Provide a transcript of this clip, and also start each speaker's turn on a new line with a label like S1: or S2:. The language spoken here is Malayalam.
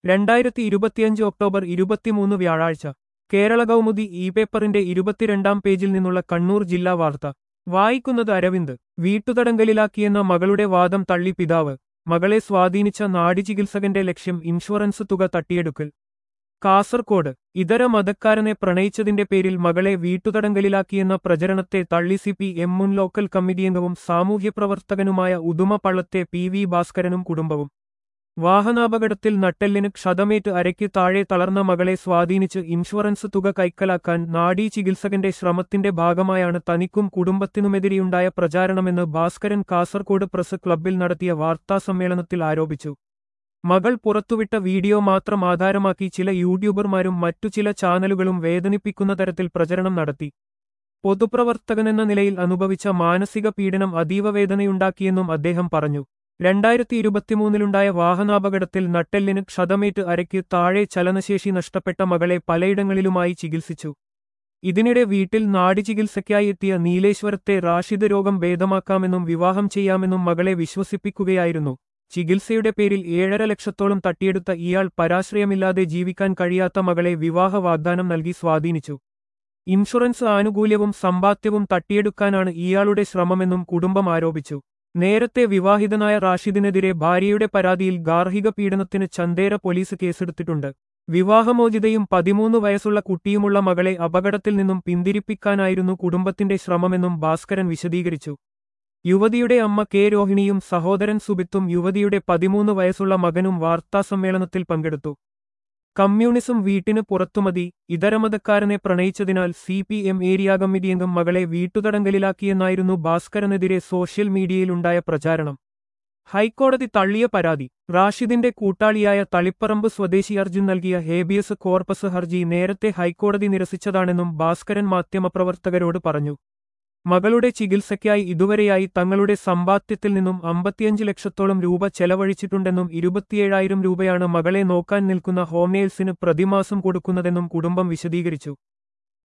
S1: രണ്ടായിരത്തി ഇരുപത്തിയഞ്ച് ഒക്ടോബർ ഇരുപത്തിമൂന്ന് വ്യാഴാഴ്ച കേരള കൗമുദി ഇ പേപ്പറിന്റെ ഇരുപത്തിരണ്ടാം പേജിൽ നിന്നുള്ള കണ്ണൂർ ജില്ലാ വാർത്ത വായിക്കുന്നത് അരവിന്ദ് വീട്ടുതടങ്കലിലാക്കിയെന്ന മകളുടെ വാദം തള്ളി പിതാവ് മകളെ സ്വാധീനിച്ച നാഡിചികിത്സകന്റെ ലക്ഷ്യം ഇൻഷുറൻസ് തുക തട്ടിയെടുക്കൽ കാസർകോട് ഇതര മതക്കാരനെ പ്രണയിച്ചതിന്റെ പേരിൽ മകളെ വീട്ടുതടങ്കലിലാക്കിയെന്ന പ്രചരണത്തെ തള്ളി സി പി എം മുൻ ലോക്കൽ കമ്മിറ്റിയംഗവും സാമൂഹ്യപ്രവർത്തകനുമായ ഉദുമ പള്ളത്തെ പി വി ഭാസ്കരനും കുടുംബവും വാഹനാപകടത്തിൽ നട്ടെല്ലിന് ക്ഷതമേറ്റ് അരയ്ക്ക് താഴെ തളർന്ന മകളെ സ്വാധീനിച്ച് ഇൻഷുറൻസ് തുക കൈക്കലാക്കാൻ നാഡീ ചികിത്സകന്റെ ശ്രമത്തിന്റെ ഭാഗമായാണ് തനിക്കും കുടുംബത്തിനുമെതിരെയുണ്ടായ പ്രചാരണമെന്ന് ഭാസ്കരൻ കാസർകോട് പ്രസ് ക്ലബ്ബിൽ നടത്തിയ വാർത്താസമ്മേളനത്തിൽ ആരോപിച്ചു മകൾ പുറത്തുവിട്ട വീഡിയോ മാത്രം ആധാരമാക്കി ചില യൂട്യൂബർമാരും മറ്റു ചില ചാനലുകളും വേദനിപ്പിക്കുന്ന തരത്തിൽ പ്രചരണം നടത്തി പൊതുപ്രവർത്തകനെന്ന നിലയിൽ അനുഭവിച്ച മാനസിക പീഡനം അതീവ വേദനയുണ്ടാക്കിയെന്നും അദ്ദേഹം പറഞ്ഞു രണ്ടായിരത്തി ഇരുപത്തിമൂന്നിലുണ്ടായ വാഹനാപകടത്തിൽ നട്ടെല്ലിന് ക്ഷതമേറ്റ് അരയ്ക്ക് താഴെ ചലനശേഷി നഷ്ടപ്പെട്ട മകളെ പലയിടങ്ങളിലുമായി ചികിത്സിച്ചു ഇതിനിടെ വീട്ടിൽ നാഡിചികിത്സയ്ക്കായി എത്തിയ നീലേശ്വരത്തെ റാഷിദ് രോഗം ഭേദമാക്കാമെന്നും വിവാഹം ചെയ്യാമെന്നും മകളെ വിശ്വസിപ്പിക്കുകയായിരുന്നു ചികിത്സയുടെ പേരിൽ ഏഴര ലക്ഷത്തോളം തട്ടിയെടുത്ത ഇയാൾ പരാശ്രയമില്ലാതെ ജീവിക്കാൻ കഴിയാത്ത മകളെ വിവാഹ വാഗ്ദാനം നൽകി സ്വാധീനിച്ചു ഇൻഷുറൻസ് ആനുകൂല്യവും സമ്പാദ്യവും തട്ടിയെടുക്കാനാണ് ഇയാളുടെ ശ്രമമെന്നും കുടുംബം ആരോപിച്ചു നേരത്തെ വിവാഹിതനായ റാഷിദിനെതിരെ ഭാര്യയുടെ പരാതിയിൽ ഗാർഹിക പീഡനത്തിന് ചന്തേര പോലീസ് കേസെടുത്തിട്ടുണ്ട് വിവാഹമോചിതയും പതിമൂന്ന് വയസ്സുള്ള കുട്ടിയുമുള്ള മകളെ അപകടത്തിൽ നിന്നും പിന്തിരിപ്പിക്കാനായിരുന്നു കുടുംബത്തിന്റെ ശ്രമമെന്നും ഭാസ്കരൻ വിശദീകരിച്ചു യുവതിയുടെ അമ്മ കെ രോഹിണിയും സഹോദരൻ സുബിത്തും യുവതിയുടെ പതിമൂന്ന് വയസ്സുള്ള മകനും വാർത്താസമ്മേളനത്തിൽ പങ്കെടുത്തു കമ്മ്യൂണിസം വീട്ടിന് പുറത്തുമതി ഇതരമതക്കാരനെ പ്രണയിച്ചതിനാൽ C P M area committee അംഗം മകളെ വീട്ടുതടങ്കലിലാക്കിയെന്നായിരുന്നു ഭാസ്കരനെതിരെ സോഷ്യൽ മീഡിയയിലുണ്ടായ പ്രചാരണം ഹൈക്കോടതി തള്ളിയ പരാതി റാഷിദിന്റെ കൂട്ടാളിയായ തളിപ്പറമ്പ് സ്വദേശി അർജുൻ നൽകിയ ഹേബിയസ് കോർപ്പസ് ഹർജി നേരത്തെ ഹൈക്കോടതി നിരസിച്ചതാണെന്നും ഭാസ്കരൻ മാധ്യമപ്രവർത്തകരോട് പറഞ്ഞു മകളുടെ ചികിത്സയ്ക്കായി ഇതുവരെയായി തങ്ങളുടെ സമ്പാദ്യത്തിൽ നിന്നും അമ്പത്തിയഞ്ച് ലക്ഷത്തോളം രൂപ ചെലവഴിച്ചിട്ടുണ്ടെന്നും ഇരുപത്തിയേഴായിരം രൂപയാണ് മകളെ നോക്കാൻ നിൽക്കുന്ന ഹോംനെയിൽസിന് പ്രതിമാസം കൊടുക്കുന്നതെന്നും കുടുംബം വിശദീകരിച്ചു